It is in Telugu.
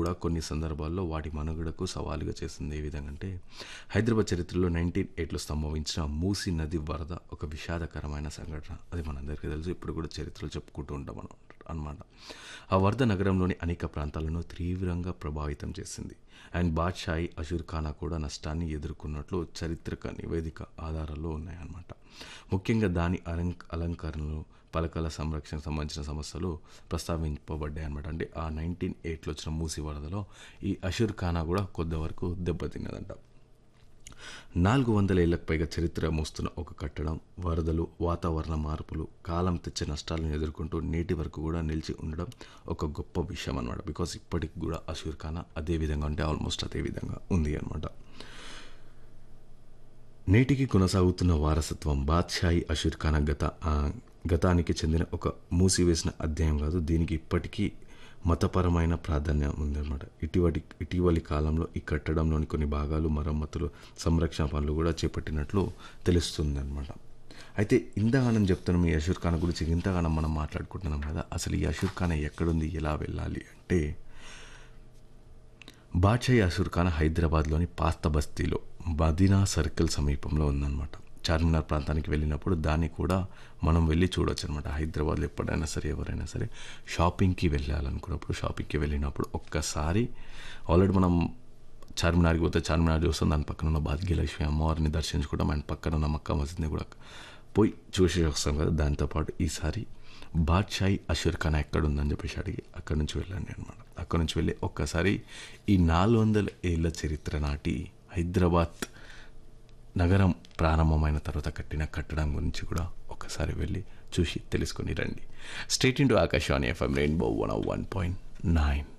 కూడా కొన్ని సందర్భాల్లో వాటి మనుగడకు సవాలుగా చేస్తుంది ఏ విధంగా అంటే హైదరాబాద్ చరిత్రలో నైన్టీన్ ఎయిట్లో సంభవించిన మూసీ నది వరద ఒక విషాదకరమైన సంఘటన అది మనందరికీ తెలుసు ఇప్పుడు కూడా చరిత్రలు చెప్పుకుంటూ ఉంటాం మనం అనమాట ఆ వరద నగరంలోని అనేక ప్రాంతాలను తీవ్రంగా ప్రభావితం చేసింది అండ్ బాద్షాయి అషూర్ ఖానా కూడా నష్టాన్ని ఎదుర్కొన్నట్లు చారిత్రక నివేదిక ఆధారాల్లో ఉన్నాయన్నమాట ముఖ్యంగా దాని అలం అలంకరణలు పలకల సంరక్షణకు సంబంధించిన సమస్యలు ప్రస్తావింపబడ్డాయి అనమాట అంటే ఆ నైన్టీన్ ఎయిట్లో వచ్చిన మూసి వరదలో ఈ అషూర్ ఖానా కూడా కొంతవరకు దెబ్బతిన్నదంట నాలుగు వందల ఏళ్లకు పైగా చరిత్ర మోస్తున్న ఒక కట్టడం వరదలు వాతావరణ మార్పులు కాలం తెచ్చే నష్టాలను ఎదుర్కొంటూ నేటి వరకు కూడా నిలిచి ఉండడం ఒక గొప్ప విషయం అనమాట బికాస్ ఇప్పటికి కూడా అషూర్ ఖానా అదే విధంగా అంటే ఆల్మోస్ట్ అదే విధంగా ఉంది అనమాట నేటికి కొనసాగుతున్న వారసత్వం బాద్షాయి అషూర్ ఖానా గత ఆ, గతానికి చెందిన ఒక మూసివేసిన అధ్యాయం కాదు దీనికి ఇప్పటికీ మతపరమైన ప్రాధాన్యం ఉందన్నమాట ఇటీవలి ఇటీవలి కాలంలో ఈ కట్టడంలోని కొన్ని భాగాలు మరమ్మతులు సంరక్షణ పనులు కూడా చేపట్టినట్లు తెలుస్తుంది అనమాట అయితే ఇంతగానం చెప్తున్నాం ఈ అషూర్ ఖాన్ గురించి ఇంతగానం మనం మాట్లాడుకుంటున్నాం కదా అసలు ఈ అషూర్ ఖాన్ ఎక్కడుంది ఎలా వెళ్ళాలి అంటే బాద్షాయి అసూర్ ఖాన్ హైదరాబాద్లోని పాస్త బస్తీలో మదీనా సర్కిల్ సమీపంలో ఉందన్నమాట చార్మినార్ ప్రాంతానికి వెళ్ళినప్పుడు దాన్ని కూడా మనం వెళ్ళి చూడొచ్చు అనమాట హైదరాబాద్లో ఎప్పుడైనా సరే ఎవరైనా సరే షాపింగ్కి వెళ్ళాలనుకున్నప్పుడు షాపింగ్కి వెళ్ళినప్పుడు ఒక్కసారి ఆల్రెడీ మనం చార్మినార్కి పోతే చార్మినార్ చూస్తాం దాని పక్కన ఉన్న భాగ్యలక్ష్మి అమ్మవారిని దర్శించుకుంటాం అండ్ పక్కన ఉన్న మక్కా మసీద్ని కూడా పోయి చూసి వస్తాం కదా దాంతోపాటు ఈసారి బాద్షాయి అషూర్ ఖాన్ ఎక్కడ ఉందని చెప్పేసి అడిగి అక్కడి నుంచి వెళ్ళండి అనమాట అక్కడి నుంచి వెళ్ళి ఒక్కసారి ఈ నాలుగు వందల ఏళ్ళ చరిత్ర నాటి హైదరాబాద్ నగరం ప్రారంభమైన తర్వాత కట్టిన కట్టడం గురించి కూడా ఒక్కసారి వెళ్ళి చూసి తెలుసుకొని రండి state into Akashvani FM rainbow one one point nine